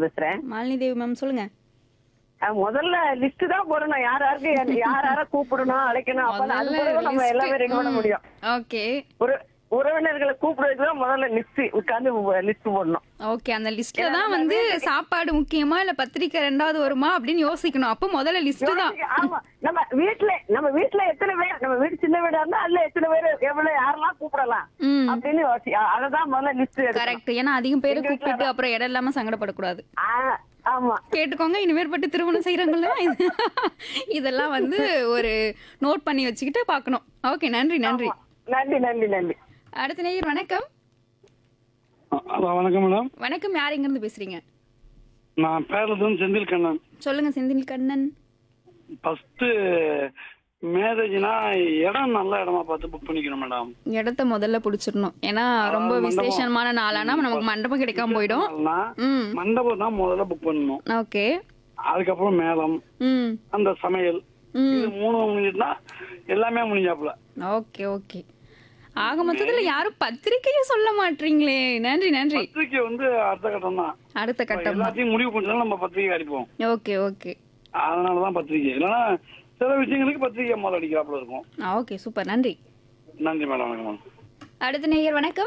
பேசுறேன் மாலினி தேவி மேம் சொல்லுங்க அஹ் முதல்ல லிஸ்ட் தான் போடணும் யார் யாருக்கு யார் யார கூப்பிடணும் அழைக்கணும் அப்பதான் அது பிறகு நம்ம எல்லாமே ரெடி பண்ண முடியும் ஓகே ஒரு உறவினர்களை கூப்பிடுறதுக்கு தான் முதல்ல லிஸ்ட் உட்கார்ந்து லிஸ்ட் போடணும் ஓகே அந்த லிஸ்ட்ல தான் வந்து சாப்பாடு முக்கியமா இல்ல பத்திரிக்கை ரெண்டாவது வருமா அப்படின்னு யோசிக்கணும் அப்போ முதல்ல லிஸ்ட் தான் ஆமா நம்ம வீட்ல நம்ம வீட்ல எத்தனை பேர் நம்ம வீடு சின்ன வீடா இருந்தா அதுல எத்தனை பேர் எவ்வளவு யாரெல்லாம் கூப்பிடலாம் ம் அப்படின்னு யோசி அததான் முதல்ல லிஸ்ட் கரெக்ட் ஏன்னா அதிகம் பேரை கூப்பிட்டு அப்புறம் இடம் இல்லாம சங்கடப்படக்கூடாது ஆமா கேட்டுக்கோங்க இனிமேற்பட்டு திருமணம் செய்யறாங்களா இதெல்லாம் வந்து ஒரு நோட் பண்ணி வச்சுக்கிட்டு பார்க்கணும் ஓகே நன்றி நன்றி நன்றி நன்றி நன்றி அடுத்த நேயர் வணக்கம் ஹலோ வணக்கம் மேடம் வணக்கம் யார் எங்க இருந்து பேசுறீங்க நான் பேரலதும் செந்தில் கண்ணன் சொல்லுங்க செந்தில் கண்ணன் ஃபர்ஸ்ட் மேரேஜ்னா இடம் நல்ல இடமா பார்த்து புக் பண்ணிக்கணும் மேடம் இடத்த முதல்ல புடிச்சிடணும் ஏன்னா ரொம்ப மண்டபம். விசேஷமான நாளானா நமக்கு மண்டபம் கிடைக்காம போயிடும் ம் மண்டபம் தான் முதல்ல புக் பண்ணணும் ஓகே அதுக்கப்புறம் மேளம் ம் அந்த சமையல் ம் இது மூணு முடிஞ்சுட்டுனா எல்லாமே முடிஞ்சாப்புல ஓகே ஓகே ஆக மொத்தத்துல யாரும் பத்திரிக்கையே சொல்ல மாட்டீங்களே நன்றி நன்றி பத்திரிக்கை வந்து அடுத்த கட்டம் தான் அடுத்த கட்டம் எல்லாத்தையும் முடிவு பண்ணிட்டாலும் நம்ம பத்திரிக்கை அடிப்போம் ஓகே ஓகே அதனாலதான் பத்திரிக்கை இல்லைன்னா சில விஷயங்களுக்கு பத்திரிக்கை முதல்ல அடிக்கிறாப்புல இருக்கும் ஓகே சூப்பர் நன்றி நன்றி மேடம் வணக்கம் மேடம் அடுத்த நேயர் வணக்கம்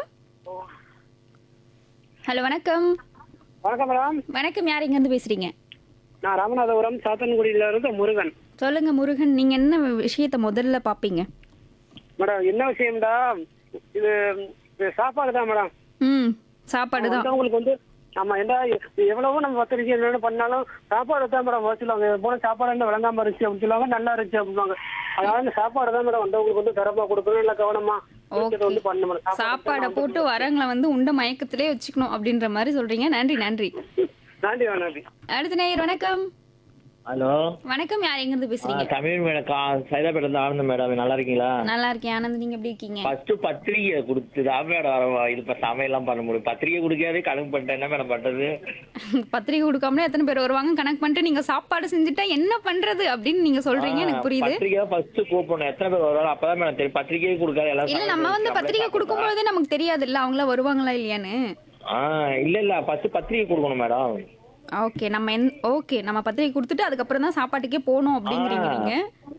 ஹலோ வணக்கம் வணக்கம் மேடம் வணக்கம் யார் இங்க இருந்து பேசுறீங்க நான் ராமநாதபுரம் சாத்தன்குடியில இருந்து முருகன் சொல்லுங்க முருகன் நீங்க என்ன விஷயத்த முதல்ல பாப்பீங்க மேடம் என்ன விஷயம்டா இது இது சாப்பாடு தான் மேடம் ம் சாப்பாடு தான் உங்களுக்கு வந்து ஆமா என்ன எவ்வளவோ நம்ம பத்திரிக்கை என்னென்ன பண்ணாலும் சாப்பாடு தான் மேடம் வர சொல்லுவாங்க போன சாப்பாடு என்ன விளங்காம இருந்துச்சு அப்படின்னு சொல்லுவாங்க நல்லா இருந்துச்சு அப்படிவாங்க அதனால இந்த சாப்பாடு தான் மேடம் வந்தவங்களுக்கு வந்து தரமா கொடுக்கணும் இல்ல கவனமா இருக்கிறத வந்து பண்ணணும் மேடம் சாப்பாடை போட்டு வரவங்களை வந்து உண்ட மயக்கத்திலே வச்சுக்கணும் அப்படின்ற மாதிரி சொல்றீங்க நன்றி நன்றி நன்றி நன்றி அடுத்த நேயர் வணக்கம் ஹலோ வணக்கம் யார் எங்க இருந்து ஆ, பேசுறீங்க தமிழ் மேடம் கா சைதாப்பேட்டை இருந்து ஆனந்த் மேடம் நல்லா இருக்கீங்களா நல்லா இருக்கேன் ஆனந்த் நீங்க எப்படி இருக்கீங்க ஃபர்ஸ்ட் பத்திரிகை கொடுத்து தான் மேடம் வர இது இப்ப சமையல்லாம் பண்ண முடியும் பத்திரிகை கொடுக்காதே கணக்கு பண்ணிட்டேன் என்ன மேடம் பண்றது பத்திரிக்கை கொடுக்காமலே எத்தனை பேர் வருவாங்க கணக்கு பண்ணிட்டு நீங்க சாப்பாடு செஞ்சுட்டா என்ன பண்றது அப்படின்னு நீங்க சொல்றீங்க எனக்கு புரியுது பத்திரிகை ஃபர்ஸ்ட் கூப்பிடணும் எத்தனை பேர் வருவாங்க அப்பதான் மேடம் தெரியும் பத்திரிகையே கொடுக்காது எல்லாம் இல்ல நம்ம வந்து பத்திரிக்கை கொடுக்கும்போதே நமக்கு தெரியாது இல்ல அவங்கள வருவாங்களா இல்லையான்னு ஆ இல்ல இல்ல ஃபர்ஸ்ட் பத்திரிகை கொடுக்கணும் மேடம் ஓகே நம்ம என் ஓகே நம்ம பத்திரிக்கை கொடுத்துட்டு அதுக்கப்புறம் தான் சாப்பாட்டுக்கே போகணும் அப்படிங்கிறீங்க நீங்க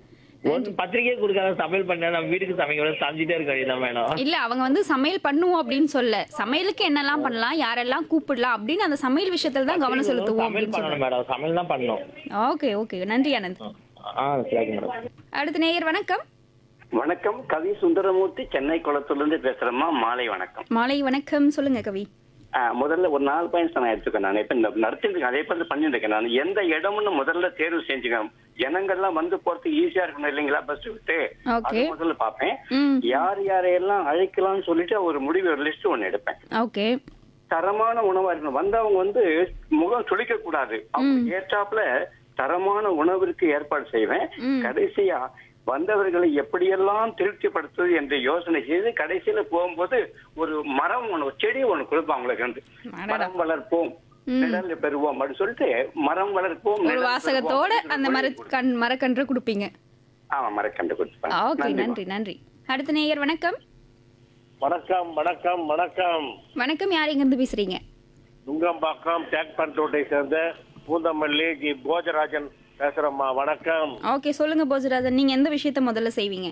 ஒரு பத்திரிகையே கொடுக்காத சமையல் பண்ண நம்ம வீட்டுக்கு சமைக்க சமைச்சிட்டே இருக்க வேண்டியதான் மேடம் இல்ல அவங்க வந்து சமையல் பண்ணுவோம் அப்படின்னு சொல்ல சமையலுக்கு என்னெல்லாம் பண்ணலாம் யாரெல்லாம் கூப்பிடலாம் அப்படின்னு அந்த சமையல் விஷயத்துல தான் கவனம் செலுத்துவோம் சமையல் அப்படின்னு பண்ணணும் மேடம் சமையல் தான் பண்ணணும் ஓகே ஓகே நன்றி ஆனந்த் ஆ சரி மேடம் அடுத்த நேயர் வணக்கம் வணக்கம் கவி சுந்தரமூர்த்தி சென்னை குளத்திலிருந்து பேசுறேம்மா மாலை வணக்கம் மாலை வணக்கம் சொல்லுங்க கவி ஆ, முதல்ல ஒரு நாலு பாயிண்ட்ஸ் நான் எடுத்துக்கேன் நான் இப்ப இந்த நடத்திட்டு இருக்கேன் அதே மாதிரி பண்ணிட்டு இருக்கேன் நான் எந்த இடம்னு முதல்ல தேர்வு செஞ்சுக்கேன் ஜனங்கள்லாம் வந்து போறதுக்கு ஈஸியா இருக்கணும் இல்லைங்களா பஸ் விட்டு Okay. அது முதல்ல பார்ப்பேன் ம் யார் யாரையெல்லாம் அழைக்கலாம்னு சொல்லிட்டு ஒரு முடிவு ஒரு லிஸ்ட் ஒன்னு எடுப்பேன் ஓகே தரமான உணவா இருக்கணும் வந்தவங்க வந்து முகம் சுளிக்க கூடாது அவங்க ஏற்றாப்புல தரமான உணவிற்கு ஏற்பாடு செய்வேன் ம். கடைசியா வந்தவர்களை எப்படியெல்லாம் திருப்திப்படுத்துவது என்று யோசனை செய்து கடைசியில போகும்போது ஒரு மரம் ஒண்ணு ஒரு செடி ஒண்ணு கொடுப்போம் அவங்களுக்கு வந்து அடடா. மரம் வளர்ப்போம் நிழல் பெறுவோம் அப்படின்னு சொல்லிட்டு மரம் வளர்ப்போம் ஒரு நிழல் வாசகத்தோட பெறுவோம் அந்த மர கண் மரக்கன்று கொடுப்பீங்க ஆமா மரக்கண்டு கொடுப்பேன் ஓகே நன்றி நன்றி அடுத்த நேயர் வணக்கம் வணக்கம் வணக்கம் வணக்கம் வணக்கம் யார் எங்க இருந்து பேசுறீங்க நுங்கம்பாக்கம் டேக் பண்ரோட்டை சேர்ந்த பூந்தமல்லி ஜி போஜராஜன் பேசுறேம்மா வணக்கம் ஓகே சொல்லுங்க போஜராஜன் நீங்க எந்த விஷயத்த முதல்ல செய்வீங்க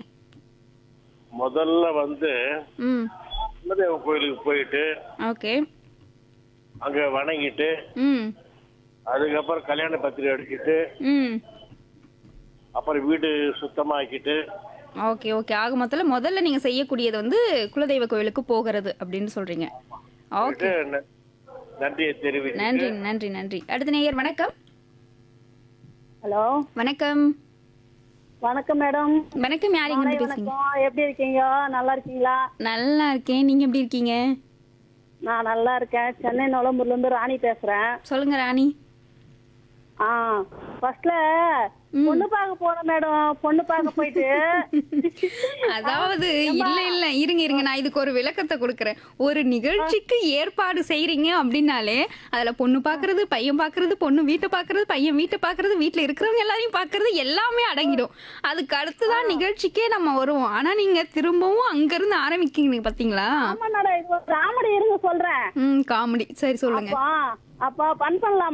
முதல்ல வந்து ம் குலதெய்வ கோயிலுக்கு போயிட்டு ஓகே அங்க வணங்கிட்டு ம் அதுக்கப்புறம் கல்யாண பத்திரிகை அடிச்சிட்டு ம் அப்புறம் வீடு சுத்தமாக்கிட்டு ஓகே ஓகே ஆக மொத்தத்தில் முதல்ல நீங்க செய்யக்கூடியது வந்து குலதெய்வ கோயிலுக்கு போகிறது அப்படின்னு சொல்றீங்க ஓகே ந- நன்றியை தெரிவித்து நன்றி நன்றி நன்றி அடுத்த நேயர் வணக்கம் ஹலோ வணக்கம் வணக்கம் மேடம் வணக்கம் யார் எங்க இருந்து பேசுறீங்க வணக்கம் எப்படி இருக்கீங்க நல்லா இருக்கீங்களா நல்லா இருக்கேன் நீங்க எப்படி இருக்கீங்க நான் நல்லா இருக்கேன் சென்னை நுளம்பூர்ல இருந்து ராணி பேசுறேன் சொல்லுங்க ராணி ஆ ஃபர்ஸ்ட்ல பொண்ணு பார்க்க போறோம் மேடம் பொண்ணு பார்க்க போயிட்டு அதாவது இல்ல இல்ல இருங்க இருங்க நான் இதுக்கு ஒரு விளக்கத்தை கொடுக்கறேன் ஒரு நிகழ்ச்சிக்கு ஏற்பாடு செய்றீங்க அப்படின்னாலே அதுல பொண்ணு பாக்குறது பையன் பாக்குறது பொண்ணு வீட்டை பாக்குறது பையன் வீட்டை பாக்குறது வீட்டுல இருக்கிறவங்க எல்லாரையும் பாக்குறது எல்லாமே அடங்கிடும் அதுக்கு அடுத்துதான் நிகழ்ச்சிக்கே நம்ம வருவோம் ஆனா நீங்க திரும்பவும் அங்க இருந்து ஆரம்பிக்கீங்க பாத்தீங்களா ஆமா மேடம் இது ஒரு காமெடி இருங்க சொல்றேன் ம் காமெடி சரி சொல்லுங்க அப்பா அப்பா பண் பண்ணலாம்